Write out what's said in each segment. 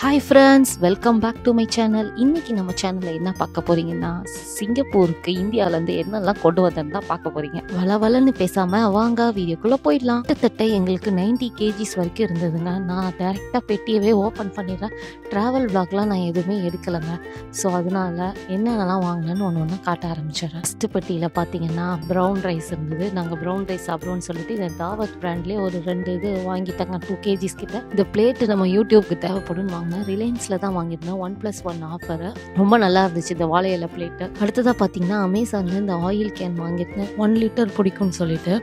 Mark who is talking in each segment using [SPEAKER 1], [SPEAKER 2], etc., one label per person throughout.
[SPEAKER 1] hi friends welcome back to my channel இன்னைக்கு நம்ம சேனலில் என்ன பார்க்க போறீங்கன்னா சிங்கப்பூருக்கு இந்தியாவிலேருந்து என்னெல்லாம் கொண்டு வந்தேன்னு தான் பார்க்க போறீங்க வள வளன்னு பேசாமல் வாங்க வீடியோக்குள்ளே போயிடலாம் கிட்டத்தட்ட எங்களுக்கு 90 கேஜிஸ் வரைக்கும் இருந்ததுங்க நான் டேரெக்டாக பெட்டியவே ஓப்பன் பண்ணிடுறேன் ட்ராவல் vlogலாம் நான் எதுவுமே எடுக்கலைங்க ஸோ அதனால என்னென்னலாம் வாங்கினேன்னு ஒன்று ஒன்று காட்ட ஆரம்பிச்சிடுறேன் ஃபஸ்ட்டு பெட்டியில் பார்த்தீங்கன்னா ப்ரௌன் ரைஸ் இருந்தது நாங்கள் ப்ரௌன் ரைஸ் சாப்பிடுவோம்னு சொல்லிட்டு இந்த தாவத் பிராண்ட்லேயே ஒரு ரெண்டு இது வாங்கிட்டாங்க டூ கேஜிஸ் கிட்ட இந்த பிளேட்டு நம்ம யூடியூப்க்கு தேவைப்படும்னு வாங்கினேன் ரிலையன்ஸில் தான் வாங்கியிருந்தேன் ஒன் ப்ளஸ் ஒன் ஆஃபர் ரொம்ப நல்லா இருந்துச்சு இந்த வாழை இலை பிளேட்டு அடுத்ததாக பார்த்தீங்கன்னா அமேசானில் இந்த ஆயில் கேன் வாங்கியிருந்தேன் ஒன் லிட்டர் பிடிக்கும்னு சொல்லிட்டு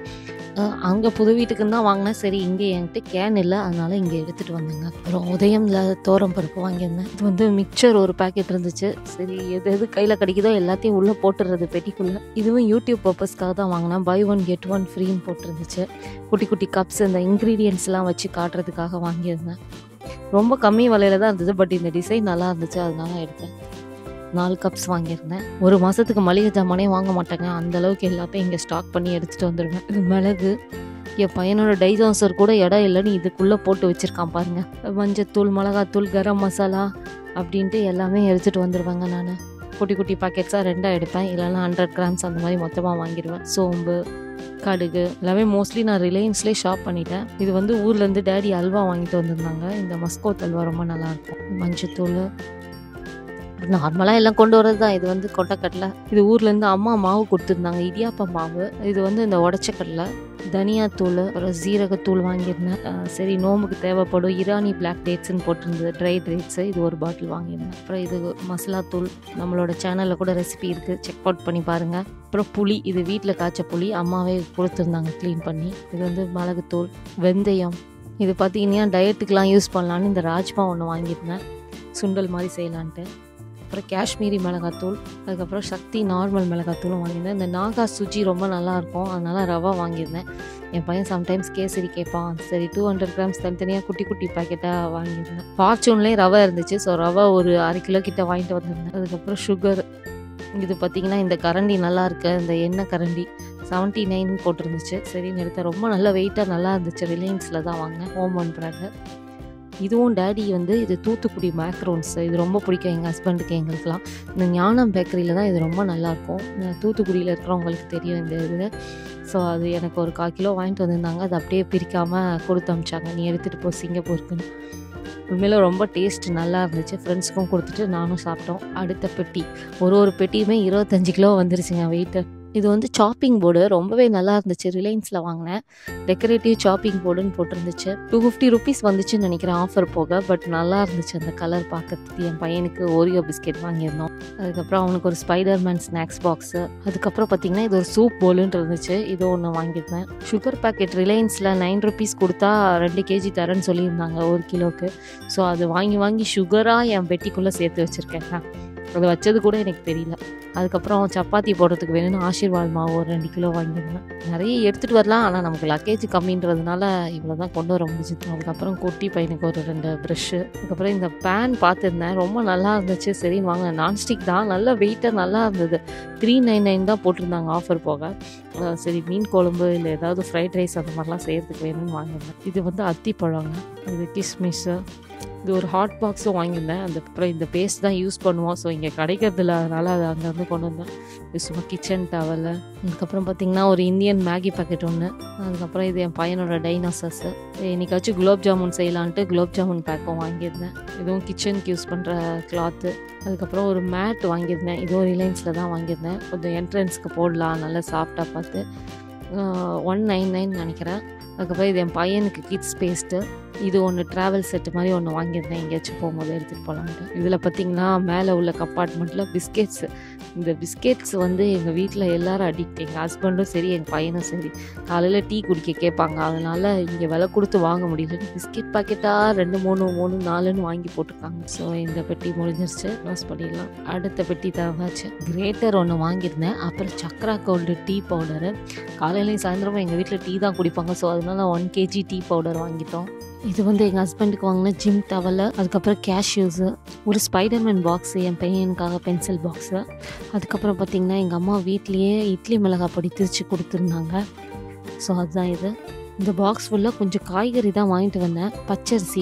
[SPEAKER 1] அங்கே புது வீட்டுக்குன்னு தான் வாங்கினேன் சரி இங்கே என்கிட்ட கேன் இல்லை அதனால இங்கே எடுத்துகிட்டு வந்தேங்க அப்புறம் உதயம்ல தோரம் பருப்பு வாங்கியிருந்தேன் இது வந்து மிக்சர் ஒரு பேக்கெட் இருந்துச்சு சரி எது எது கையில் கிடைக்குதோ எல்லாத்தையும் உள்ளே போட்டுறது பெட்டிக்குள்ளே இதுவும் யூடியூப் பர்பஸ்க்காக தான் வாங்கினேன் பை ஒன் கெட் ஒன் ஃப்ரீன்னு போட்டிருந்துச்சு குட்டி குட்டி கப்ஸ் இந்த இன்க்ரீடியன்ஸ்லாம் வச்சு காட்டுறதுக்காக வாங்கியிருந்தேன் ரொம்ப கம்மி விலையில தான் இருந்தது பட் இந்த டிசைன் நல்லா இருந்துச்சு அதனால எடுத்தேன் நாலு கப்ஸ் வாங்கியிருந்தேன் ஒரு மாதத்துக்கு மளிகை ஜாமானே வாங்க மாட்டேங்க அந்த அளவுக்கு எல்லாத்தையும் இங்கே ஸ்டாக் பண்ணி எடுத்துகிட்டு வந்துடுவேன் இது மிளகு என் பையனோட டைஜான்சர் கூட இடம் இல்லைன்னு இதுக்குள்ளே போட்டு வச்சுருக்கான் பாருங்க மஞ்சத்தூள் மிளகாத்தூள் கரம் மசாலா அப்படின்ட்டு எல்லாமே எடுத்துகிட்டு வந்துடுவேங்க நான் குட்டி குட்டி பாக்கெட்ஸாக ரெண்டாக எடுப்பேன் இல்லைன்னா ஹண்ட்ரட் கிராம்ஸ் அந்த மாதிரி மொத்தமாக வாங்கிடுவேன் சோம்பு கடுகு எல்லாமே மோஸ்ட்லி நான் ரிலையன்ஸ்லேயே ஷாப் பண்ணிட்டேன் இது வந்து ஊர்லேருந்து டேடி அல்வா வாங்கிட்டு வந்திருந்தாங்க இந்த மஸ்கோத் அல்வா ரொம்ப நல்லாயிருக்கும் மஞ்சத்தூள் நார்மலாக எல்லாம் கொண்டு வரது தான் இது வந்து கொட்டக்கடலை இது ஊர்லேருந்து அம்மா மாவு கொடுத்துருந்தாங்க இடியாப்பா மாவு இது வந்து இந்த உடச்சக்கடலை தனியாத்தூள் அப்புறம் ஜீரகத்தூள் வாங்கியிருந்தேன் அஹ் சரி நோம்புக்கு தேவைப்படும் இரானி பிளாக் டேட்ஸ்னு போட்டிருந்தது ட்ரை டேட்ஸு இது ஒரு பாட்டில் வாங்கியிருந்தேன் அப்புறம் இது மசாலா தூள் நம்மளோட சேனலில் கூட ரெசிபி இருக்குது செக் அவுட் பண்ணி பாருங்கள் அப்புறம் புளி இது வீட்டில் காய்ச்ச புளி அம்மாவே கொடுத்துருந்தாங்க க்ளீன் பண்ணி இது வந்து மிளகுத்தூள் வெந்தயம் இது பார்த்தீங்கன்னா டயட்டுக்கெலாம் யூஸ் பண்ணலான்னு இந்த ராஜ்மா ஒன்று வாங்கியிருந்தேன் சுண்டல் மாதிரி செய்யலான்ட்டு அப்புறம் காஷ்மீரி மிளகாத்தூள் அதுக்கப்புறம் சக்தி நார்மல் மிளகாத்தூளும் வாங்கியிருந்தேன் இந்த நாகா சுஜி ரொம்ப நல்லாயிருக்கும் அதனால் ரவா வாங்கியிருந்தேன் என் பையன் சம்டைம்ஸ் கேசரி கேட்பான் சரி டூ ஹண்ட்ரட் கிராம்ஸ் தனித்தனியாக குட்டி குட்டி பாக்கெட்டாக வாங்கியிருந்தேன் ஃபார்ச்சூன்லேயே ரவை இருந்துச்சு ஸோ ரவை ஒரு அரை கிலோ கிட்ட வாங்கிட்டு வந்திருந்தேன் அதுக்கப்புறம் சுகர் இது பார்த்தீங்கன்னா இந்த கரண்டி நல்லா இருக்கு இந்த எண்ணெய் கரண்டி செவன்ட்டி நைன் போட்டிருந்துச்சு சரின்னு எடுத்தேன் ரொம்ப நல்ல வெயிட்டாக நல்லா இருந்துச்சு ரிலையன்ஸில் தான் வாங்கினேன் ஹோம் ஒன் பிராண்டு இதுவும் டேடி வந்து இது தூத்துக்குடி மேக்ரோன்ஸ் இது ரொம்ப பிடிக்கும் எங்கள் ஹஸ்பண்டுக்கு எங்களுக்குலாம் இந்த ஞானம் பேக்கரியில் தான் இது ரொம்ப நல்லாயிருக்கும் இந்த தூத்துக்குடியில் இருக்கிறவங்களுக்கு தெரியும் இந்த இது ஸோ அது எனக்கு ஒரு கால் கிலோ வாங்கிட்டு வந்திருந்தாங்க அது அப்படியே பிரிக்காமல் கொடுத்து அமிச்சாங்க நீ எடுத்துகிட்டு போ சிங்கப்பூருக்குன்னு உண்மையில ரொம்ப டேஸ்ட் நல்லா இருந்துச்சு ஃப்ரெண்ட்ஸுக்கும் கொடுத்துட்டு நானும் சாப்பிட்டோம் அடுத்த பெட்டி ஒரு ஒரு பெட்டியுமே இருபத்தஞ்சு கிலோ வந்துருச்சுங்க வெயிட்டு இது வந்து சாப்பிங் போர்டு ரொம்பவே நல்லா இருந்துச்சு ரிலையன்ஸில் வாங்கினேன் டெக்கரேட்டிவ் சாப்பிங் போர்டுன்னு போட்டிருந்துச்சு டூ ஃபிஃப்டி ருபீஸ் வந்துச்சுன்னு நினைக்கிறேன் ஆஃபர் போக பட் நல்லா இருந்துச்சு அந்த கலர் பார்க்கறதுக்கு என் பையனுக்கு ஓரியோ பிஸ்கெட் வாங்கியிருந்தோம் அதுக்கப்புறம் அவனுக்கு ஒரு ஸ்பைடர் மேன் ஸ்நாக்ஸ் பாக்ஸு அதுக்கப்புறம் பார்த்தீங்கன்னா இது ஒரு சூப் போலுன்னு இருந்துச்சு இது ஒன்று வாங்கியிருந்தேன் சுகர் பேக்கெட் ரிலையன்ஸில் நைன் ருபீஸ் கொடுத்தா ரெண்டு கேஜி தரேன்னு சொல்லியிருந்தாங்க ஒரு கிலோக்கு ஸோ அது வாங்கி வாங்கி சுகராக என் பெட்டிக்குள்ளே சேர்த்து வச்சுருக்கேன் அது வச்சது கூட எனக்கு தெரியல அதுக்கப்புறம் சப்பாத்தி போடுறதுக்கு வேணும்னு ஆசீர்வாத் மாவு ஒரு ரெண்டு கிலோ வாங்கியிருந்தேன் நிறைய எடுத்துகிட்டு வரலாம் ஆனால் நமக்கு லக்கேஜ் கம்மின்றதுனால இவ்வளோ தான் கொண்டு வர முடிஞ்சுது அதுக்கப்புறம் குட்டி பையனுக்கு ஒரு ரெண்டு ப்ரெஷ்ஷு அதுக்கப்புறம் இந்த பேன் பார்த்துருந்தேன் ரொம்ப நல்லா இருந்துச்சு சரி வாங்க நான்ஸ்டிக் தான் நல்ல வெயிட்டாக நல்லா இருந்தது த்ரீ நைன் நைன் தான் போட்டிருந்தாங்க ஆஃபர் போக அஹ் சரி மீன் குழம்பு இல்லை ஏதாவது ஃப்ரைட் ரைஸ் அந்த மாதிரிலாம் செய்கிறதுக்கு வேணும்னு வாங்கியிருந்தேன் இது வந்து அத்திப்பழங்க இது கிஸ்மிஸ்ஸு இது ஒரு ஹாட் பாக்ஸும் வாங்கியிருந்தேன் அந்த அப்புறம் இந்த பேஸ்ட் தான் யூஸ் பண்ணுவோம் ஸோ இங்கே கிடைக்கிறது இல்லை அதனால் அதை அங்கேருந்து கொண்டு வந்தேன் இது சும்மா கிச்சன் டவலு அதுக்கப்புறம் பார்த்திங்கன்னா ஒரு இந்தியன் மேகி பாக்கெட் ஒன்று அதுக்கப்புறம் இது என் பையனோட டைனோசர்ஸு என்னைக்காச்சும் குலோப் ஜாமுன் செய்யலான்ட்டு குலோப் ஜாமுன் பேக்கும் வாங்கியிருந்தேன் இதுவும் கிச்சனுக்கு யூஸ் பண்ணுற கிளாத்து அதுக்கப்புறம் ஒரு மேட் வாங்கியிருந்தேன் இதுவும் ரிலையன்ஸில் தான் வாங்கியிருந்தேன் கொஞ்சம் என்ட்ரன்ஸ்க்கு போடலாம் நல்லா சாஃப்டாக பார்த்து ஒன் நைன் நைன் நினைக்கிறேன் அதுக்கப்புறம் இது என் பையனுக்கு கிட்ஸ் பேஸ்ட்டு இது ஒன்று ட்ராவல் செட்டு மாதிரி ஒன்று வாங்கியிருந்தேன் எங்கேயாச்சும் போகும்போது எடுத்துகிட்டு போகலான்ட்டு இதில் பார்த்தீங்கன்னா மேலே உள்ள கம்பார்ட்மெண்ட்டில் பிஸ்கெட்ஸு இந்த பிஸ்கெட்ஸ் வந்து எங்கள் வீட்டில் எல்லாரும் அடிக்ட் எங்கள் ஹஸ்பண்டும் சரி எங்கள் பையனும் சரி காலையில் டீ குடிக்க கேட்பாங்க அதனால் இங்கே விலை கொடுத்து வாங்க முடியல பிஸ்கெட் பாக்கெட்டாக ரெண்டு மூணு மூணு நாலுன்னு வாங்கி போட்டிருக்காங்க ஸோ இந்த பெட்டி முடிஞ்சிருச்சு க்ளோஸ் பண்ணிடலாம் அடுத்த பெட்டி தந்தாச்சு கிரேட்டர் ஒன்று வாங்கியிருந்தேன் அப்புறம் சக்ரா கோல்டு டீ பவுடரு காலையிலையும் சாயந்தரமும் எங்கள் வீட்டில் டீ தான் குடிப்பாங்க ஸோ அதனால ஒன் கேஜி டீ பவுடர் வாங்கிட்டோம் இது வந்து எங்கள் ஹஸ்பண்டுக்கு வாங்கின ஜிம் டவலு அதுக்கப்புறம் கேஷ்யூஸு ஒரு ஸ்பைடர்மேன் பாக்ஸு என் பையனுக்காக பென்சில் பாக்ஸு அதுக்கப்புறம் பார்த்திங்கன்னா எங்கள் அம்மா வீட்லேயே இட்லி மிளகாய் பொடி திரிச்சு கொடுத்துருந்தாங்க ஸோ அதுதான் இது இந்த பாக்ஸ் ஃபுல்லாக கொஞ்சம் காய்கறி தான் வாங்கிட்டு வந்தேன் பச்சரிசி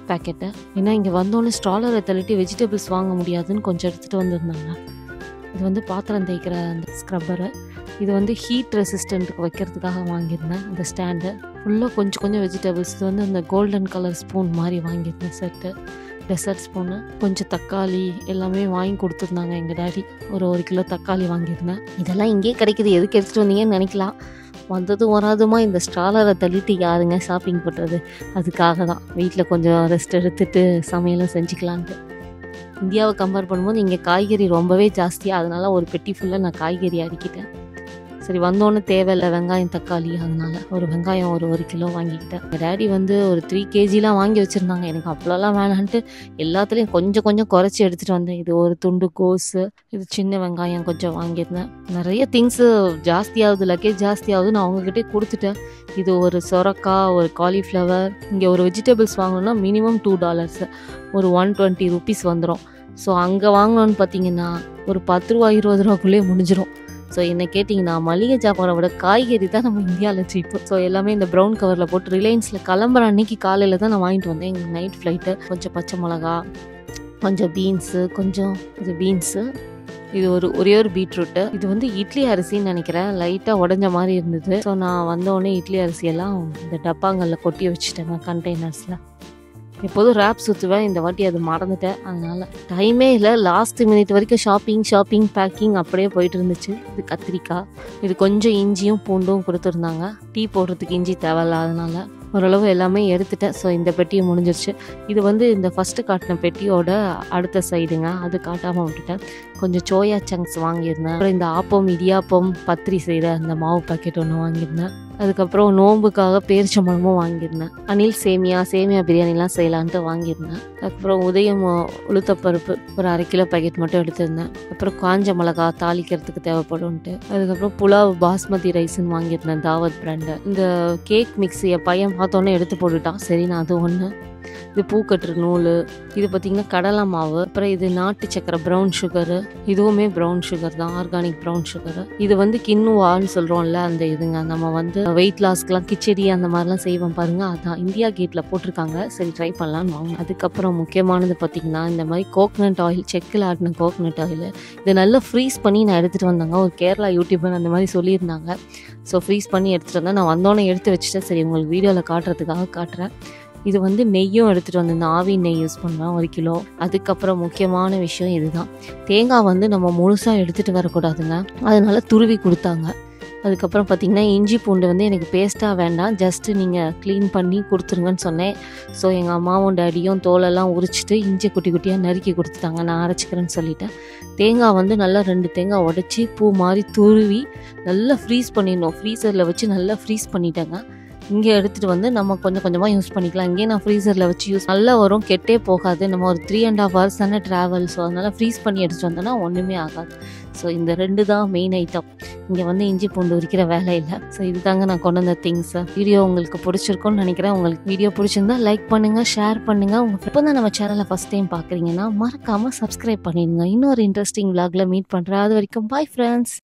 [SPEAKER 1] பேக்கெட்டு ஏன்னா இங்கே வந்தோடனே ஸ்டாலரை தள்ளிட்டு வெஜிடபிள்ஸ் வாங்க முடியாதுன்னு கொஞ்சம் எடுத்துகிட்டு வந்திருந்தாங்க இது வந்து பாத்திரம் தேய்க்கிற அந்த ஸ்க்ரப்பரு இது வந்து ஹீட் ரெசிஸ்டண்ட்டுக்கு வைக்கிறதுக்காக வாங்கியிருந்தேன் அந்த ஸ்டாண்டு ஃபுல்லாக கொஞ்சம் கொஞ்சம் வெஜிடபிள்ஸ் இது வந்து அந்த கோல்டன் கலர் ஸ்பூன் மாதிரி வாங்கியிருந்தேன் செட்டு டெசர்ட் ஸ்பூனு கொஞ்சம் தக்காளி எல்லாமே வாங்கி கொடுத்துருந்தாங்க எங்கள் டேடி ஒரு ஒரு கிலோ தக்காளி வாங்கியிருந்தேன் இதெல்லாம் இங்கேயே கிடைக்குது எதுக்கு எடுத்துகிட்டு வந்தீங்கன்னு நினைக்கலாம் வந்ததும் வராதுமா இந்த ஸ்டாலரை தள்ளிட்டு யாருங்க ஷாப்பிங் பண்ணுறது அதுக்காக தான் வீட்டில் கொஞ்சம் ரெஸ்ட் எடுத்துட்டு சமையலும் செஞ்சுக்கலான்ட்டு இந்தியாவை கம்பேர் பண்ணும்போது இங்கே காய்கறி ரொம்பவே ஜாஸ்தியாக அதனால ஒரு பெட்டி ஃபுல்லாக நான் காய்கறி அடிக்கிட்டேன் சரி வந்தோன்னே தேவையில்லை வெங்காயம் தக்காளி அதனால ஒரு வெங்காயம் ஒரு ஒரு கிலோ வாங்கிக்கிட்டேன் எங்கள் டேடி வந்து ஒரு த்ரீ கேஜிலாம் வாங்கி வச்சுருந்தாங்க எனக்கு அவ்வளோலாம் வேணான்ட்டு எல்லாத்துலேயும் கொஞ்சம் கொஞ்சம் குறைச்சி எடுத்துகிட்டு வந்தேன் இது ஒரு துண்டு கோஸு இது சின்ன வெங்காயம் கொஞ்சம் வாங்கியிருந்தேன் நிறைய திங்ஸு ஜாஸ்தியாகுது லக்கேஜ் ஜாஸ்தியாகுது நான் அவங்கக்கிட்டே கொடுத்துட்டேன் இது ஒரு சொரக்காய் ஒரு காலிஃப்ளவர் இங்கே ஒரு வெஜிடபிள்ஸ் வாங்கணும்னா மினிமம் டூ டாலர்ஸ் ஒரு ஒன் டுவெண்ட்டி ருபீஸ் வந்துடும் ஸோ அங்கே வாங்கணும்னு பார்த்தீங்கன்னா ஒரு பத்து ரூபா இருபது ரூபாக்குள்ளேயே முடிஞ்சிடும் ஸோ என்ன கேட்டிங்கன்னா மளிகை ஜாமானை விட காய்கறி தான் நம்ம இந்தியாவில் சீப்பு ஸோ எல்லாமே இந்த ப்ரௌன் கவரில் போட்டு ரிலையன்ஸில் கிளம்புற அன்னைக்கு காலையில் தான் நான் வாங்கிட்டு வந்தேன் எங்கள் நைட் ஃப்ளைட்டு கொஞ்சம் பச்சை மிளகா கொஞ்சம் பீன்ஸு கொஞ்சம் இது பீன்ஸு இது ஒரு ஒரே ஒரு பீட்ரூட்டு இது வந்து இட்லி அரிசின்னு நினைக்கிறேன் லைட்டாக உடஞ்ச மாதிரி இருந்தது ஸோ நான் வந்தோடனே இட்லி அரிசியெல்லாம் இந்த டப்பாங்களில் கொட்டி வச்சுட்டேங்க கண்டெய்னர்ஸில் எப்போதும் ரேப் சுற்றுவேன் இந்த வாட்டி அது மறந்துட்டேன் அதனால் டைமே இல்லை லாஸ்ட் மினிட் வரைக்கும் ஷாப்பிங் ஷாப்பிங் பேக்கிங் அப்படியே போயிட்டு இருந்துச்சு இது கத்திரிக்காய் இது கொஞ்சம் இஞ்சியும் பூண்டும் கொடுத்துருந்தாங்க டீ போடுறதுக்கு இஞ்சி தேவையில்லாதனால ஓரளவு எல்லாமே எடுத்துட்டேன் ஸோ இந்த பெட்டியும் முடிஞ்சிருச்சு இது வந்து இந்த ஃபஸ்ட்டு காட்டின பெட்டியோட அடுத்த சைடுங்க அது காட்டாமல் விட்டுட்டேன் கொஞ்சம் சோயா சங்க்ஸ் வாங்கியிருந்தேன் அப்புறம் இந்த ஆப்பம் இடியாப்பம் பத்திரி செய்கிற அந்த மாவு பாக்கெட் ஒன்று வாங்கியிருந்தேன் அதுக்கப்புறம் நோம்புக்காக பேரிச்சம்பழமும் வாங்கியிருந்தேன் அனில் சேமியா சேமியா பிரியாணிலாம் செய்யலான்ட்டு வாங்கியிருந்தேன் அதுக்கப்புறம் உதயம் உளுத்தப்பருப்பு ஒரு அரை கிலோ பாக்கெட் மட்டும் எடுத்திருந்தேன் அப்புறம் காஞ்ச மிளகா தாளிக்கிறதுக்கு தேவைப்படும்ன்ட்டு அதுக்கப்புறம் புலாவ் பாஸ்மதி ரைஸ்ன்னு வாங்கியிருந்தேன் தாவத் பிராண்டு இந்த கேக் மிக்ஸி என் பையன் பார்த்தோன்னே எடுத்து போட்டுட்டான் சரி நான் அது ஒன்று இது பூக்கட்டுற நூல் இது பார்த்திங்கன்னா கடலை மாவு அப்புறம் இது நாட்டு சக்கரை ப்ரௌன் சுகரு இதுவுமே ப்ரௌன் சுகர் தான் ஆர்கானிக் ப்ரௌன் சுகரு இது வந்து கிண்ணுவான்னு சொல்கிறோம்ல அந்த இதுங்க நம்ம வந்து வெயிட் லாஸ்க்குலாம் கிச்சடி அந்த மாதிரிலாம் செய்வோம் பாருங்க அதான் இந்தியா கேட்டில் போட்டிருக்காங்க சரி ட்ரை பண்ணலான்னு வாங்க அதுக்கப்புறம் முக்கியமானது பார்த்திங்கன்னா இந்த மாதிரி கோகனட் ஆயில் செக்கில் ஆட்டின கோகனட் ஆயில் இதை நல்லா ஃப்ரீஸ் பண்ணி நான் எடுத்துகிட்டு வந்தாங்க ஒரு கேரளா யூடியூபர் அந்த மாதிரி சொல்லியிருந்தாங்க ஸோ ஃப்ரீஸ் பண்ணி எடுத்துகிட்டு வந்தேன் நான் வந்தோடனே எடுத்து வச்சுட்டேன் சரி உங்களுக்கு வீடியோவில் காட்டுறதுக்காக காட்டுறேன் இது வந்து நெய்யும் எடுத்துகிட்டு வந்திருந்தேன் ஆவி நெய் யூஸ் பண்ணுவேன் ஒரு கிலோ அதுக்கப்புறம் முக்கியமான விஷயம் இதுதான் தேங்காய் வந்து நம்ம முழுசாக எடுத்துகிட்டு வரக்கூடாதுங்க அதனால துருவி கொடுத்தாங்க அதுக்கப்புறம் பார்த்திங்கன்னா இஞ்சி பூண்டு வந்து எனக்கு பேஸ்ட்டாக வேண்டாம் ஜஸ்ட்டு நீங்கள் க்ளீன் பண்ணி கொடுத்துருங்கன்னு சொன்னேன் ஸோ எங்கள் அம்மாவும் டேடியும் தோலெல்லாம் உரிச்சிட்டு இஞ்சி குட்டி குட்டியாக நறுக்கி கொடுத்துட்டாங்க நான் அரைச்சிக்கிறேன்னு சொல்லிட்டேன் தேங்காய் வந்து நல்லா ரெண்டு தேங்காய் உடச்சி பூ மாதிரி துருவி நல்லா ஃப்ரீஸ் பண்ணிடணும் ஃப்ரீசரில் வச்சு நல்லா ஃப்ரீஸ் பண்ணிட்டேங்க இங்கே எடுத்துகிட்டு வந்து நம்ம கொஞ்சம் கொஞ்சமாக யூஸ் பண்ணிக்கலாம் இங்கே நான் ஃப்ரீசரில் வச்சு யூஸ் நல்லா வரும் கெட்டே போகாது நம்ம ஒரு த்ரீ அண்ட் ஹாஃப் ஹவர்ஸ் தானே ட்ராவல் ஸோ அதனால் ஃப்ரீஸ் பண்ணி எடுத்துகிட்டு வந்தோன்னா ஒன்றுமே ஆகாது ஸோ இந்த ரெண்டு தான் மெயின் ஐட்டம் இங்கே வந்து இஞ்சி பூண்டு உரிக்கிற வேலை இல்லை ஸோ இதுதாங்க நான் கொண்டு வந்த திங்ஸு வீடியோ உங்களுக்கு பிடிச்சிருக்கும்னு நினைக்கிறேன் உங்களுக்கு வீடியோ பிடிச்சிருந்தா லைக் பண்ணுங்கள் ஷேர் பண்ணுங்கள் உங்கள் இப்போ தான் நம்ம சேனலை ஃபஸ்ட் டைம் பார்க்குறீங்கன்னா மறக்காமல் சப்ஸ்கிரைப் பண்ணிடுங்க இன்னொரு இன்ட்ரெஸ்டிங் விலாகில் மீட் பண்ணுறேன் அது வரைக்கும் பாய் ஃப்ரெண்ட்ஸ்